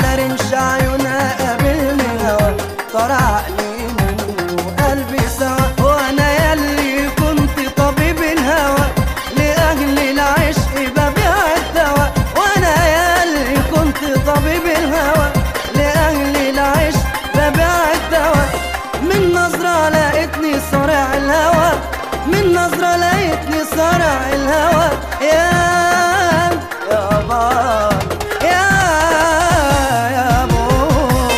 على رمش عيونها قابلني هوا طرع لي منه قلبي سوا وانا يلي كنت طبيب الهوى لاجل العشق ببيع الدواء وانا يلي كنت طبيب الهوى لاجل العشق ببيع الدواء من نظرة لقيتني صارع الهوى من نظرة لقيتني صارع الهوى يا يا بار يا يا بور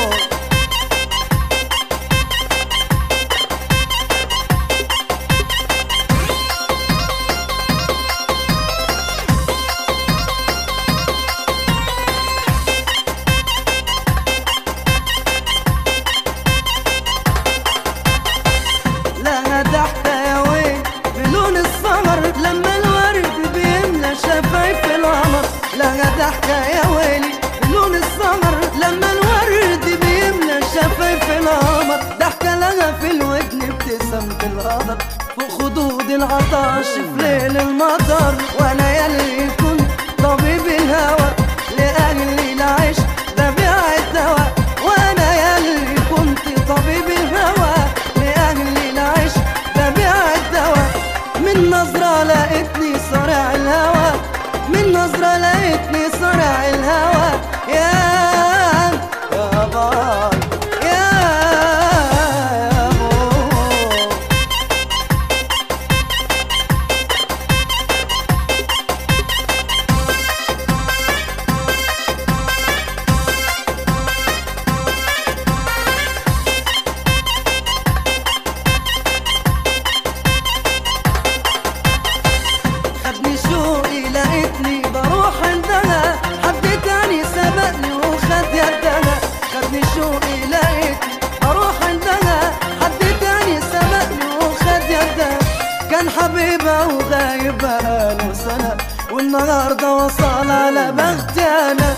لها ضحكة يا ويل بلون السمر لما الورد بيملى شفايف القمر لها ضحكة يا ويلي بلون السمر لما الورد بيملى شفايف القمر ضحكة لها في الودن ابتسامة الغضب فوق خدود العطش في ليل المطر وانا يلي كنت طبيب الهوى لأجل العشق ببيع الدواء وانا يلي كنت طبيب الهوى لأجل العشق ببيع الدواء من نظرة لقيتني صارع الهوى من نظرة لقيتني صارع الهوى يا يا بار يا يا بور خدني شوقي لقيتني بروح عندها حد تاني سبقني وخد يدها خدني شوقي لقيتني بروح عندها حد تاني سبقني وخد يدها كان حبيبها وغايب بقاله سنة والنهارده وصل على بختي انا